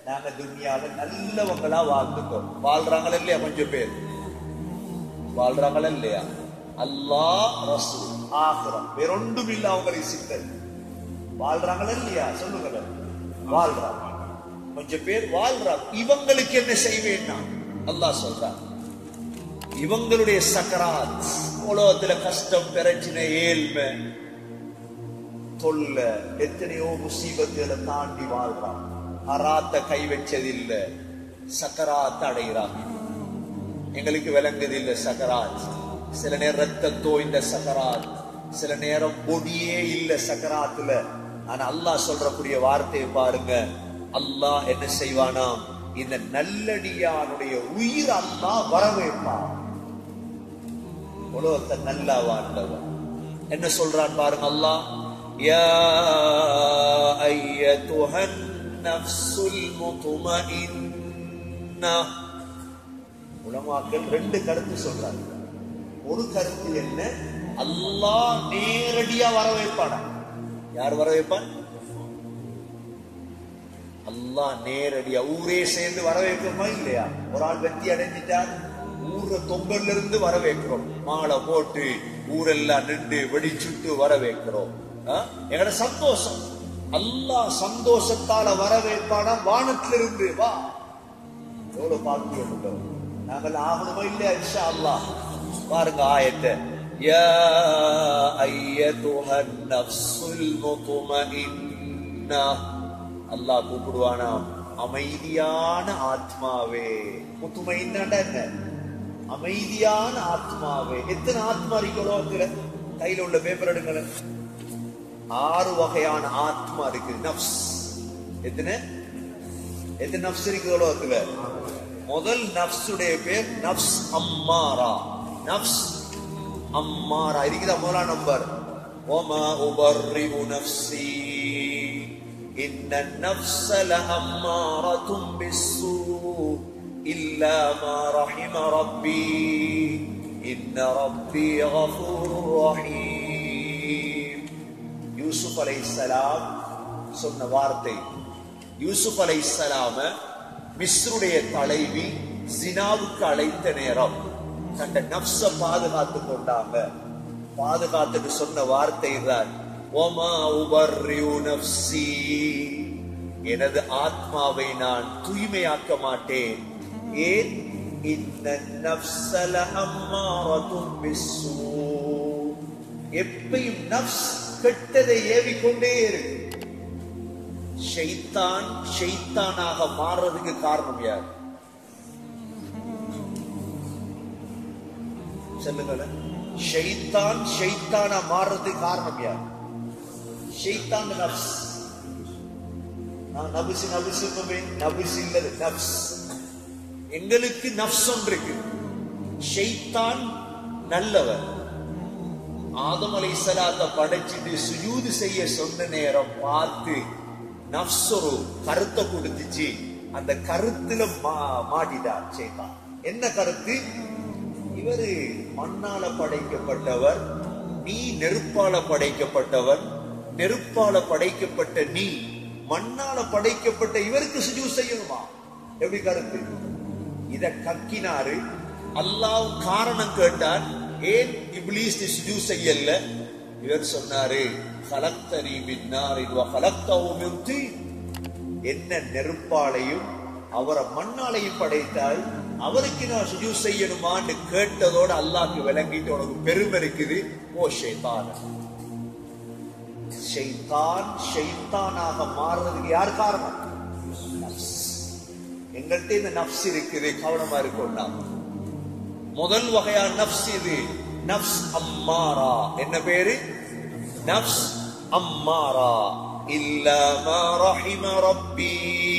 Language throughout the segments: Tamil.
நாங்க துனியால நல்லவங்களா வாழ்ந்துட்டோம் வாழ்றாங்களா இல்லையா கொஞ்சம் பேர் வாழ்றாங்களா இல்லையா அல்லாஹ் ரசூல் ஆகிரம் வேறொன்றும் இல்ல அவங்களுக்கு சித்தல் வாழ்றாங்களா இல்லையா சொல்லுங்களேன் வாழ்றாங்க கொஞ்சம் பேர் வாழ்றாங்க இவங்களுக்கு என்ன செய்வேன்னா அல்லாஹ் சொல்றான் இவங்களுடைய சக்கராத் உலகத்துல கஷ்டம் பிரச்சனை ஏழ்மை தொல்லை எத்தனையோ முசீபத்துகளை தாண்டி வாழ்றான் அராத்த கை வச்சதில்லை சக்கராத் அடைகிறான் எங்களுக்கு விளங்குது இல்ல சக்கராத் சில நேரம் ரத்த தோய்ந்த சக்கராத் சில நேரம் பொடியே இல்ல சக்கராத்துல ஆனா அல்லாஹ் சொல்றக்கூடிய வார்த்தையை பாருங்க அல்லாஹ் என்ன செய்வானாம் இந்த நல்லடியானுடைய உயிர் அல்லாஹ் வரவேற்பான் உலகத்தை நல்லா வாழ்ந்தவன் என்ன சொல்றான் பாருங்க அல்லாஹ் யா ஐயத்துஹன் நஃப்ஸுல் முத்மஇன்னா உலமாக்கள் ரெண்டு கருத்து சொல்றாங்க ஒரு கருத்து என்ன அல்லாஹ் நேரடியா வர வைப்பானா யார் வர வைப்பான் அல்லாஹ் நேரடியா ஊரே சேர்ந்து வர வைக்கிறோமா இல்லையா ஒரு ஆள் வெற்றி அடைஞ்சிட்டார் ஊர தொங்கல்ல இருந்து வர வைக்கிறோம் மாலை போட்டு ஊரெல்லாம் நின்று வெடிச்சுட்டு வர வைக்கிறோம் ஆ? எங்கட சந்தோஷம் அல்லாஹ் சந்தோஷத்தால வர வைப்பானா வானத்திலிருந்து வா எவ்வளவு பாக்கியம் உள்ளவர். நாங்கள் ஆகணுமா இல்லையா இன்ஷா அல்லாஹ் பாருங்க ஆயத்தை யா ஐயத்துஹ நஃப்ஸுல் முத்மஇன்னா அல்லாஹ் கூப்பிடுவானாம் அமைதியான ஆத்மாவே முத்துமைன்னாண்டா என்ன அமைதியான ஆத்மாவே எத்தனை ஆத்மா இருக்கிறோ கையில உள்ள பேப்பர் எடுங்களேன் ஆறு வகையான ஆத்மா இருக்கு நஃப்ஸ் எத்தனை எத்தனை நப்ஸ் இருக்கு உலகத்துல முதல் நப்சுடைய பேர் நப்ஸ் அம்மாரா நப்ஸ் அம்மாரா இருக்குதா முதலாம் நம்பர் ஒமா உபர்ரிஉ நஃப்ஸி இன்ன النفس لأمارة بالسوء إلا ما رحم ربي إن ربي غفور رحيم யூசுப் அலைஹிஸ்ஸலாம் சொன்ன வார்த்தை யூசுப் அலைஹிஸ்ஸலாம மிஸ்ருடைய தலைவி ஜினாவுக்கு அழைத்த நேரம் தந்த நப்ச பாதுகாத்து கொண்டாங்க பாதுகாத்துட்டு சொன்ன வார்த்தை தான் ஓமா உபர்ரியூ நப்சி எனது ஆத்மாவை நான் தூய்மையாக்க மாட்டேன் ஏன் இந்த நப்சல அம்மாரதும் பிஸ்ஸூ எப்பயும் நப்ஸ் கெட்டதை ஏவிக்கொண்டே இருக்கு ஷைத்தான் ஷைத்தானாக மாறுறதுக்கு காரணம் யார் சொல்லுங்களேன் ஷைத்தான் ஷைத்தானா மாறுறதுக்கு காரணம் யார் ஷைத்தான் நப்ஸ் நான் நபிசு நபிசு நபிசு இல்லது நப்ஸ் எங்களுக்கு நப்ஸ் ஒன்று இருக்கு ஷைத்தான் நல்லவர் ஆதம் அலை சலாத்த படைச்சிட்டு சுஜூது செய்ய சொன்ன நேரம் பார்த்து நப்ஸ் ஒரு கருத்தை கொடுத்துச்சு அந்த கருத்துல மா- மாட்டிட்டார் சேத்தான் என்ன கருத்து இவரு மண்ணால படைக்கப்பட்டவர் நீ நெருப்பால படைக்கப்பட்டவர் நெருப்பால படைக்கப்பட்ட நீ மண்ணால படைக்கப்பட்ட இவருக்கு சுஜூ செய்யணுமா எப்படி கருத்து இத கக்கினாரு அல்லாஹ் காரணம் கேட்டார் ஏன் இப்லீஸ் நீ சுஜூ செய்யல இவர் சொன்னாரு கலக்தனி மின்னாரின் கலக்தவும் என்ன நெருப்பாலையும் அவரை மண்ணாலையும் படைத்தால் அவருக்கு நான் சுஜூ செய்யணுமான்னு கேட்டதோட அல்லாஹ்க்கு விளங்கிட்டு உனக்கு பெருமை இருக்குது ஓ ஷைத்தான் ஷைத்தான் ஷைத்தானாக மாறுறதுக்கு யார் காரணம் நஃப்ஸ். எங்கள்கிட்ட இந்த நப்ஸ் இருக்குது கவனமா இருக்கும் நாம் முதல் வகையான நப்ஸ் இது நப்ஸ் அம்மாரா என்ன பேரு நப்ஸ் அம்மாரா இல்லாம ரஹிம ரப்பி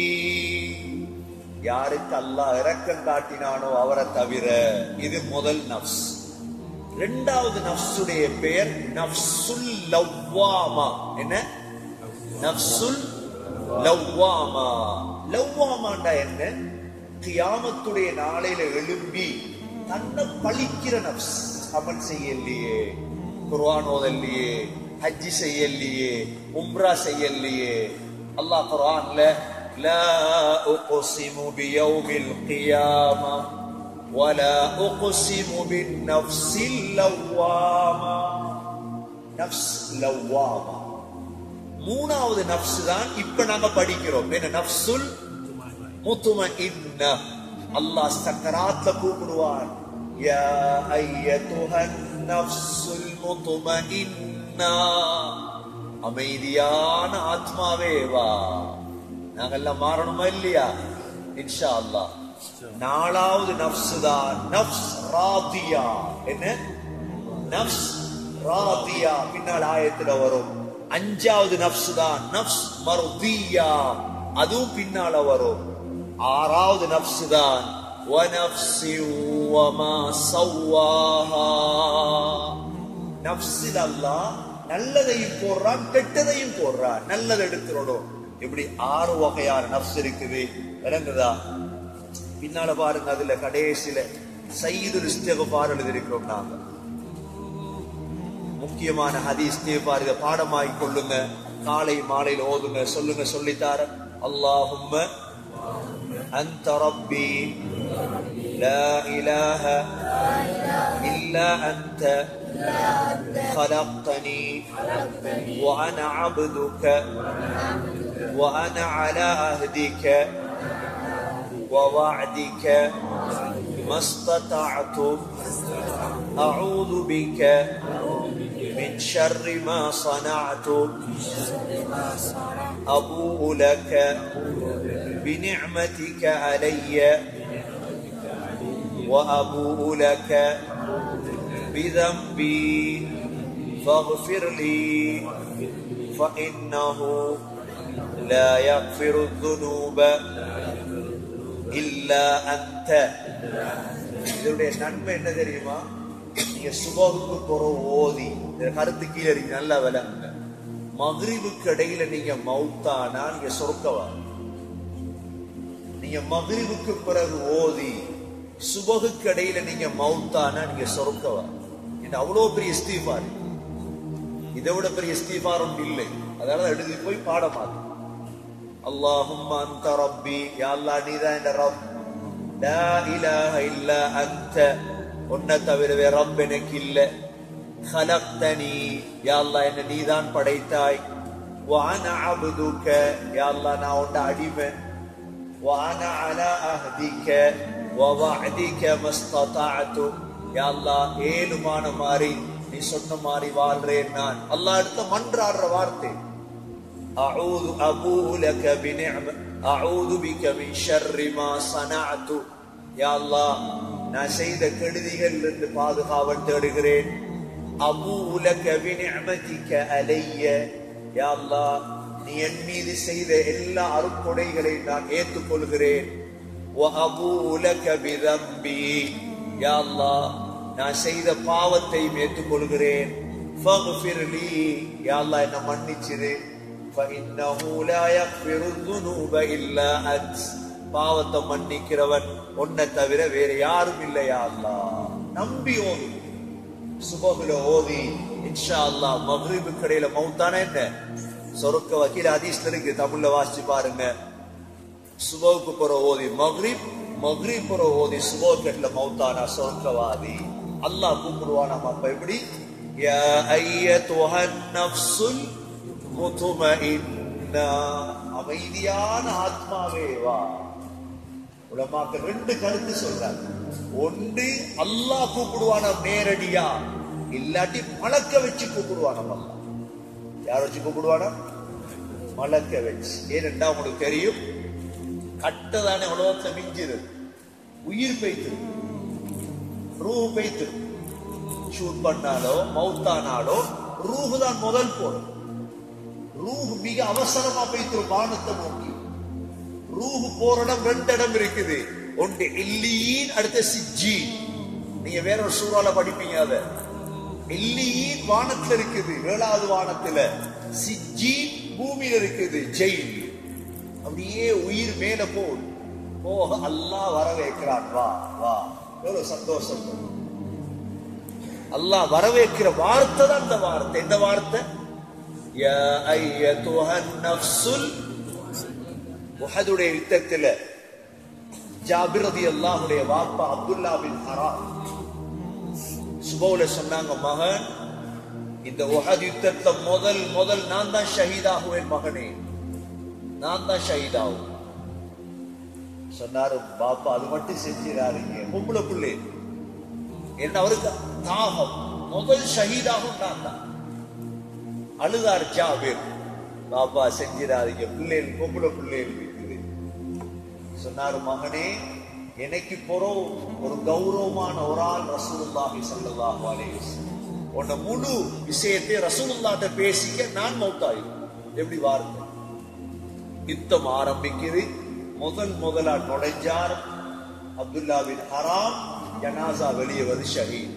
யாருக்கு அல்லாஹ் இரக்கம் காட்டினானோ அவரை தவிர இது முதல் நப்ஸ் இரண்டாவது நப்சுடைய பெயர் நப்சுல் லவ்வாமா என்ன நப்சுல் லவ்வாமா லவ்வாமாண்டா என்ன கியாமத்துடைய நாளையில எழும்பி தன்னை பழிக்கிற நப்ஸ் அமல் செய்யலையே குர்ஆன் ஓதல்லையே ஹஜ்ஜி செய்யலையே உம்ரா செய்யலையே அல்லாஹ் குர்ஆன்ல لا أقسم بيوم القيامة ولا أقسم بالنفس اللوامة نفس لوامة மூணாவது நப்ஸ் தான் இப்ப நாங்க படிக்கிறோம் என்ன நப்சுல் முத்தும இன்ன அல்லாஹ் சக்கராத்ல கூப்பிடுவான் யா ஐயத்துஹன் நஃப்சுல் முத்துமஇன்னா அமைதியான ஆத்மாவே வா நாங்கெல்லாம் மாறணுமா இல்லையா இன்ஷா அல்லாஹ் நாலாவது நஃப்ஸ் தான் நஃப்ஸ் ராதியா என்ன நஃப்ஸ் ராதியா பின்னால் ஆயத்துல வரும் அஞ்சாவது நஃப்ஸ் தான் நஃப்ஸ் மர்தியா அதுவும் பின்னால வரும் ஆறாவது நஃப்ஸ் தான் وَنَفْسٍ وَمَا سَوَّاهَا நஃப்ஸில் அல்லாஹ் நல்லதையும் போடுறான் கெட்டதையும் போடுறான் நல்லதை எடுத்துறோம் இப்படி ஆறு வகையான நஃப்ஸ் இருக்குது விளங்குதா பின்னால பாருங்க அதுல கடைசியில சைதுல் இஸ்திகபார் எழுதியிருக்கிறோம் நாங்க முக்கியமான ஹதீஸ் பாருங்க பாடமாய் கொள்ளுங்க காலை மாலையில் ஓதுங்க சொல்லுங்க சொல்லித்தார அல்லாஹும்ம أنت ربي لا إله إلا أنت خلقتني وأنا عبدك وأنا على عهدك ووعدك ما استطعت أعوذ بك من شر ما صنعت أبوء لك بنعمتك علي وأبوء لك بذنبي فاغفر لي فإنه لا يغفر الذنوب إلا أنت இதனுடைய நன்மை என்ன தெரியுமா நீங்க சுபகுக்கு போற ஓதி இந்த கருத்து கீழே இருக்கு நல்லா விளங்குங்க மகிழ்வுக்கு இடையில நீங்க மௌத்தானா நீங்க சொர்க்கவா நீங்க மகிழ்வுக்கு பிறகு ஓதி சுபகுக்கு இடையில நீங்க மௌத்தானா நீங்க சொர்க்கவா இது அவ்வளவு பெரிய இஸ்தீஃபார் இதை விட பெரிய இஸ்தீஃபார் ஒன்று இல்லை அதனால எழுதி போய் பாடமாது அல்லாஹும் அந்த ரப்பி யா அல்லாஹ் நீதான் என் ரப் லா இலாஹ இல்லா அன்த உன்னை தவிர வேற ரப் எனக்கு இல்லை خلقتني يا الله என்ன நீதான் படைத்தாய் وانا عبدك يا الله நான் உன்ட அடிமை وانا على عهدك ووعدك ما استطعت يا الله ஏழுமான மாதிரி நீ சொன்ன மாதிரி வாழ்றேன் நான் அல்லாஹ் அடுத்த மன்றாடுற வார்த்தை أعوذ أبوء لك بنعمة أعوذ بك من شر ما صنعت يا الله நான் செய்த கெடுதிகள் இருந்து பாதுகாவல் தேடுகிறேன் أبوء لك بنعمتك علي يا الله நீ என் மீது செய்த எல்லா அருட்கொடைகளையும் நான் ஏற்றுக்கொள்கிறேன் وأبوء لك بذنبي يا الله நான் செய்த பாவத்தையும் ஏற்றுக்கொள்கிறேன் فاغفر لي يا الله என்ன மன்னிச்சிரு فإنه لا يغفر الذنوب إلا أنت பாவத்தை மன்னிக்கிறவன் உன்னை தவிர வேற யாரும் இல்லையா அல்லாஹ் நம்பி ஓது சுபகுல ஓதி இன்ஷா அல்லாஹ் மக்ரிபு கடையில மௌத்தான என்ன சொருக்க வக்கீல் ஹதீஸ்ல இருக்கு தமிழ்ல வாசிச்சு பாருங்க சுபவுக்கு போற ஓதி மக்ரிப் மக்ரிப் போற ஓதி சுபோ கட்டில மௌத்தானா சொர்க்கவாதி அல்லாஹ் கூப்பிடுவான் நம்ம அப்ப எப்படி யா ஐயத்துஹன் நஃப்சுல் முத்துமஇன்னா அமைதியான ஆத்மாவே வா உலமாக்கள் ரெண்டு கருத்து சொல்றாங்க ஒன்று அல்லாஹ் கூப்பிடுவான நேரடியா இல்லாட்டி மலக்க வச்சு கூப்பிடுவான அல்லாஹ் யார் வச்சு கூப்பிடுவானா மலக்க வச்சு ஏனென்றா உங்களுக்கு தெரியும் கட்டதானே உலகத்தை மிஞ்சிரு உயிர் பெய்த்து ரூஹ் பெய்த்து ஷூட் பண்ணாலோ மௌத்தானாலோ ரூஹு தான் முதல் போடும் ரூஹ் மிக அவசரமா பெய்த்து வானத்தை நோக்கி ரூஹ் போற இடம் ரெண்டு இடம் இருக்குது ஒன்று இல்லியின் அடுத்த சிஜ்ஜீன் நீங்க வேற ஒரு சூறால படிப்பீங்க அத இல்லியின் வானத்துல இருக்குது ஏழாவது வானத்துல சிஜ்ஜீன் பூமியில இருக்குது ஜெயில் அப்படியே உயிர் மேல போகுது போக அல்லாஹ் வர வைக்கிறான் வா வா எவ்வளவு சந்தோஷம் அல்லாஹ் வரவேற்கிற வார்த்தை தான் இந்த வார்த்தை எந்த வார்த்தை يا أيتها النفس உஹதுடைய யுத்தத்துல ஜாபிர் ரலியல்லாஹுடைய வாப்பா அப்துல்லா பின் ஹராம் சுபோல சொன்னாங்க மகன் இந்த உஹத் யுத்தத்துல முதல் முதல் நான் தான் ஷஹீதாகுவேன் மகனே நான் தான் ஷஹீதாகும் சொன்னாரு பாப்பா அது மட்டும் செஞ்சிடாதீங்க பொம்பளை பிள்ளை என்ன அவருக்கு தாகம் முதல் ஷஹீதாகும் நான் தான் அழுதார் ஜாபீர் பாப்பா செஞ்சிடாதீங்க பிள்ளைகள் பொம்பளை பிள்ளைகள் இருக்குது சொன்னாரு மகனே எனக்கு போறோம் ஒரு கௌரவமான ஒரு ஆள் ரசூலுல்லாஹி ஸல்லல்லாஹு அலைஹி வஸல்லம் உன்னை முழு விஷயத்தை ரசூலுல்லாஹ்ட்ட பேசிக்க நான் மௌத்தாயிரும் எப்படி வார்த்தை யுத்தம் ஆரம்பிக்குது முதல் முதலா நுழைஞ்சார் அப்துல்லா பின் ஹராம் ஜனாசா வெளியே வந்து ஷஹீத்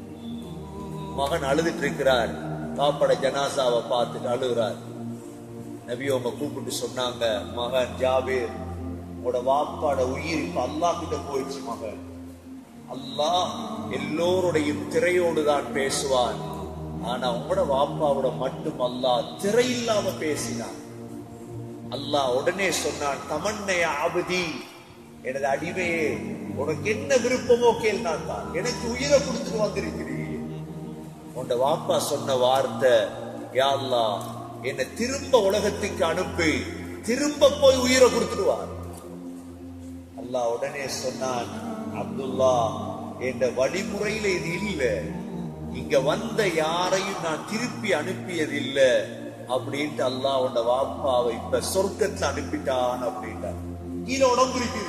மகன் அழுதுட்டு இருக்கிறார் பாப்பட ஜனாசாவை பார்த்துட்டு அழுகிறார் நபி அவங்க கூப்பிட்டு சொன்னாங்க மகன் ஜாபீர் உங்களோட வாப்பாட உயிர் இப்ப அல்லாஹ் கிட்ட போயிடுச்சு மகன் அல்லாஹ் எல்லோருடையும் திரையோடு தான் பேசுவான் ஆனா உங்களோட வாப்பாவோட மட்டும் அல்லாஹ் திரை இல்லாம பேசினான் அல்லாஹ் உடனே சொன்னான் தமன்னைய ஆபதி எனது அடிமையே உனக்கு என்ன விருப்பமோ கேள் நான் தான் எனக்கு உயிரை கொடுத்துட்டு வந்திருக்கிறீ உண்ட வாப்பா சொன்ன வார்த்தை யா அல்லாஹ் என்னை திரும்ப உலகத்துக்கு அனுப்பி திரும்ப போய் உயிரை கொடுத்துடுவார் அல்லாஹ் உடனே சொன்னான் அப்துல்லா என்ற வழிமுறையில இது இல்ல இங்க வந்த யாரையும் நான் திருப்பி அனுப்பியது இல்ல அப்படின்ட்டு அல்லாஹ் உண்ட வாப்பாவை இப்ப சொர்க்கத்துல அனுப்பிட்டான் அப்படின்ட்டான் கீழே உடம்பு இருக்குது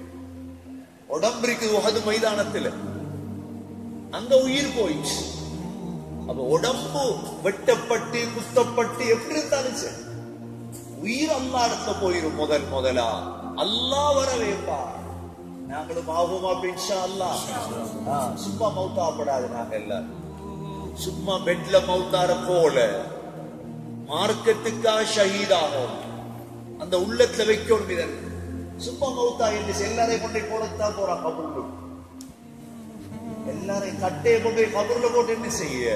உடம்பு இருக்குது உகது மைதானத்துல அங்க உயிர் போயிடுச்சு அப்ப உடம்பு வெட்டப்பட்டு குத்தப்பட்டு எப்படி இருந்தாலும் சரி உயிர் அல்லா இடத்த போயிரும் முதல் முதலா அல்லா வர வைப்பா நாங்களும் ஆகுமா பின்ஷா அல்லா ஆ, சும்மா மௌத்தாப்படாது நாங்க எல்லாரும் சும்மா பெட்ல மௌத்தார போல மார்க்கத்துக்காக ஷஹீதாகும் அந்த உள்ளத்துல வைக்கணும் இதன் சும்மா மௌத்தா என்று எல்லாரையும் கொண்டு போடத்தான் போறான் கபூர்ல எல்லாரையும் கட்டையை கொண்டு போய் கபூர்ல போட்டு என்ன செய்ய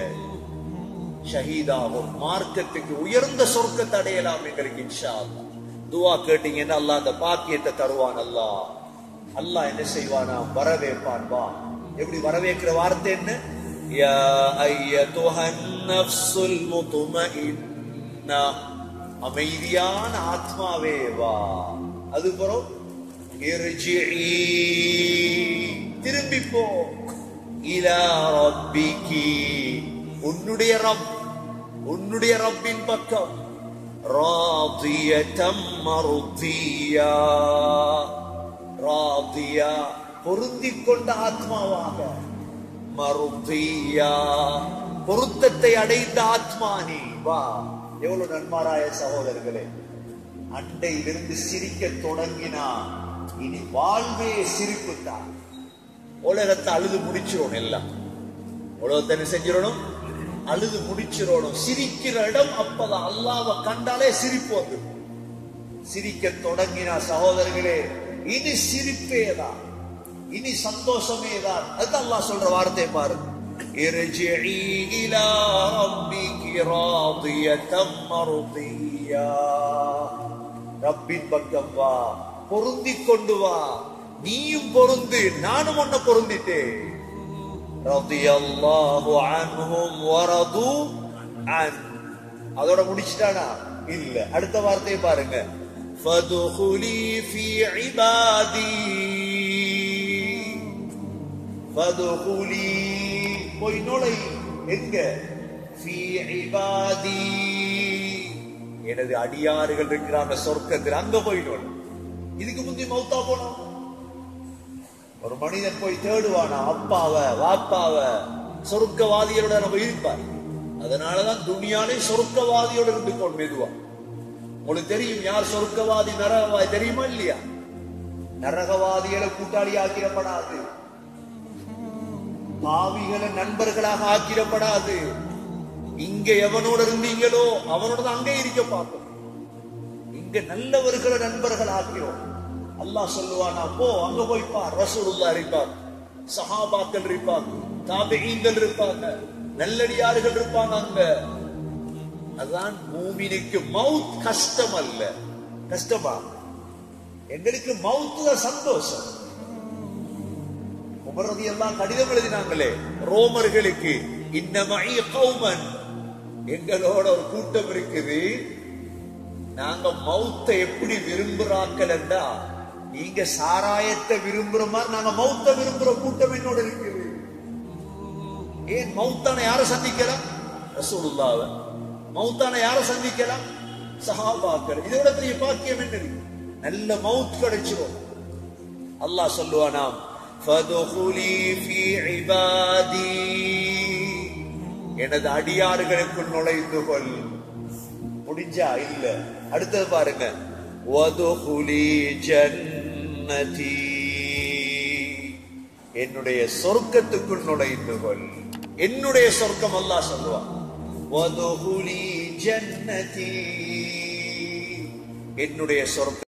ஷஹீதாகும் மார்க்கத்துக்கு உயர்ந்த சொர்க்கத்தை அடையலாம் எங்களுக்கு இன்ஷா அல்லாஹ் துவா கேட்டீங்கன்னா அல்லாஹ் அந்த பாக்கியத்தை தருவான் அல்லாஹ் அல்லாஹ் என்ன செய்வானா வரவேற்பான் வா எப்படி வரவேற்கிற வார்த்தை என்ன யா ஐயதுஹன் நஃப்ஸுல் முத்மஇன்னா அமைதியான ஆத்மாவே வா அதுபுறம் இர்ஜிஇ திரும்பி போ இலா ரப்பிகி உன்னுடைய ரப் உன்னுடைய ரப்பின் பக்கம் ராதியதம் மருதியா ராதியா பொருந்திக் கொண்ட ஆத்மாவாக மருதியா பொருத்தத்தை அடைந்த ஆத்மா நீ வா எவ்வளவு நன்மாராய சகோதரர்களே அண்டையிலிருந்து சிரிக்க தொடங்கினா இனி வாழ்வே சிரிப்பு தான் உலகத்தை அழுது முடிச்சிரும் எல்லாம் உலகத்தை என்ன செஞ்சிடணும் அழுது முடிச்சிடணும் சிரிக்கிற இடம் அப்பதான் அல்லாவை கண்டாலே சிரிப்பு வந்து சிரிக்க தொடங்கினா சகோதரர்களே இனி சிரிப்பே தான் இனி சந்தோஷமே தான் அதுதான் அல்லாஹ் சொல்ற வார்த்தையை பாருங்க ارجعي إلى ربك راضية مرضية ரப்பின் பக்கம் வா பொருந்திக் கொண்டு வா நீயும் பொருந்து நானும் உன்னை பொருந்திட்டேன் ரதியல்லாஹு அன்ஹும் வரது அன் அதோட முடிச்சிட்டானா இல்ல அடுத்த வார்த்தையை பாருங்க ஃபதுகுலி ஃபீ இபாதி ஃபதுகுலி போய் நுழை எங்க ஃபீ இபாதி எனது அடியாறுகள் இருக்கிறாங்க சொர்க்கத்தில் அங்க போய் நுழை இதுக்கு முந்தி மௌத்தா போனோம் ஒரு மனிதன் போய் தேடுவானா அப்பாவ வாப்பாவ சொருக்கவாதிகளோட நம்ம இருப்பார் அதனாலதான் துணியாலே சொருக்கவாதியோட இருந்து கொண்டு மெதுவா உங்களுக்கு தெரியும் யார் சொருக்கவாதி நரகவாதி தெரியுமா இல்லையா நரகவாதிகளை கூட்டாளி ஆக்கிடப்படாது பாவிகளை நண்பர்களாக ஆக்கிடப்படாது இங்க எவனோட இருந்தீங்களோ அவனோட தான் அங்கே இருக்க பார்க்கும் இங்க நல்லவர்களை நண்பர்கள் ஆக்கிறோம் அல்லாஹ் சொல்லுவானா போ அங்க போய் பார் ரசூலுல்லாஹ் இருப்பார் சஹாபாக்கள் இருப்பாங்க தாபிஈன்கள் இருப்பாங்க நல்லடியார்கள் இருப்பாங்க அங்க அதான் மூமினுக்கு மவுத் கஷ்டம் அல்ல கஷ்டமா எங்களுக்கு மவுத்து தான் சந்தோஷம் உமரதி எல்லாம் கடிதம் எழுதினாங்களே ரோமர்களுக்கு இன்னமாய் கௌமன் எங்களோட ஒரு கூட்டம் இருக்குது நாங்க மௌத்த எப்படி விரும்புறாக்கலண்டா நீங்க சாராயத்தை விரும்புற மாதிரி நாங்க மௌத்த விரும்புற கூட்டம் என்னோட இருக்குது ஏன் மௌத்தான யார சந்திக்கலாம் ரசூலுல்லாவ மௌத்தான யார சந்திக்கலாம் சஹாபாக்கள் இதோட பெரிய பாக்கியம் என்ன இருக்கு நல்ல மவுத் கிடைச்சிரும் அல்லாஹ் சொல்லுவானாம் ஃபதுகுலி ஃபீ இபாதி எனது அடியார்களுக்குள் நுழைந்து கொள் முடிஞ்சா இல்ல அடுத்தது பாருங்க வதுகுலி ஜன்னதி என்னுடைய சொர்க்கத்துக்குள் நுழைந்து கொள் என்னுடைய சொர்க்கம் அல்லாஹ் சொல்லுவான் வதுகுலி ஜன்னதி என்னுடைய சொர்க்கம்